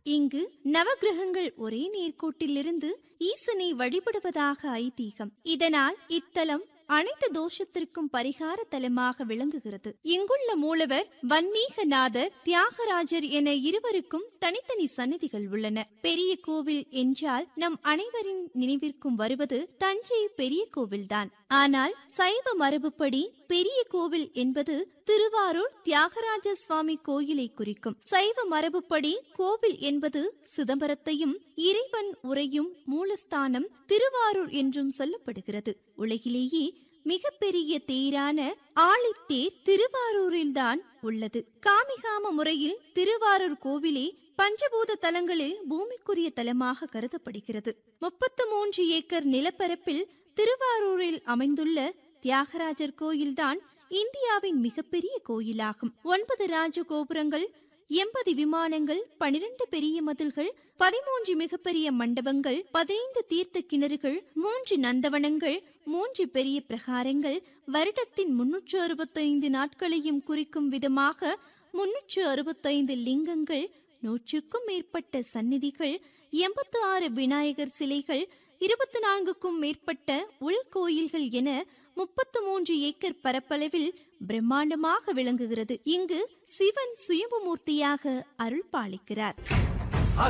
இங்கு நவக்கிரகங்கள் ஒரே நேர்கோட்டிலிருந்து ஈசனை வழிபடுவதாக ஐதீகம் இதனால் இத்தலம் அனைத்து தோஷத்திற்கும் பரிகார தலமாக விளங்குகிறது இங்குள்ள மூலவர் வன்மீகநாதர் தியாகராஜர் என இருவருக்கும் தனித்தனி சன்னதிகள் உள்ளன பெரிய கோவில் என்றால் நம் அனைவரின் நினைவிற்கும் வருவது தஞ்சை பெரிய கோவில்தான் ஆனால் சைவ மரபுப்படி பெரிய கோவில் என்பது திருவாரூர் தியாகராஜ சுவாமி கோயிலை குறிக்கும் சைவ மரபுப்படி கோவில் என்பது சிதம்பரத்தையும் இறைவன் உரையும் மூலஸ்தானம் திருவாரூர் என்றும் சொல்லப்படுகிறது உலகிலேயே மிகப்பெரிய தேரான ஆழித்தேர் திருவாரூரில்தான் உள்ளது காமிகாம முறையில் திருவாரூர் கோவிலே பஞ்சபூத தலங்களில் பூமிக்குரிய தலமாக கருதப்படுகிறது முப்பத்து மூன்று ஏக்கர் நிலப்பரப்பில் திருவாரூரில் அமைந்துள்ள தியாகராஜர் கோயில்தான் இந்தியாவின் மிகப்பெரிய கோயிலாகும் ஒன்பது ராஜகோபுரங்கள் எண்பது விமானங்கள் பனிரெண்டு பெரிய மதில்கள் பதிமூன்று மிகப்பெரிய மண்டபங்கள் பதினைந்து தீர்த்த கிணறுகள் மூன்று நந்தவனங்கள் மூன்று பெரிய பிரகாரங்கள் வருடத்தின் முன்னூற்று அறுபத்தைந்து நாட்களையும் குறிக்கும் விதமாக முன்னூற்று அறுபத்தைந்து லிங்கங்கள் நூற்றுக்கும் மேற்பட்ட சந்நிதிகள் எண்பத்து ஆறு விநாயகர் சிலைகள் இருபத்தி நான்குக்கும் மேற்பட்ட உள்கோயில்கள் என முப்பத்து மூன்று ஏக்கர் பரப்பளவில் பிரம்மாண்டமாக விளங்குகிறது இங்கு சிவன் சுயம்புமூர்த்தியாக அருள் பாலிக்கிறார்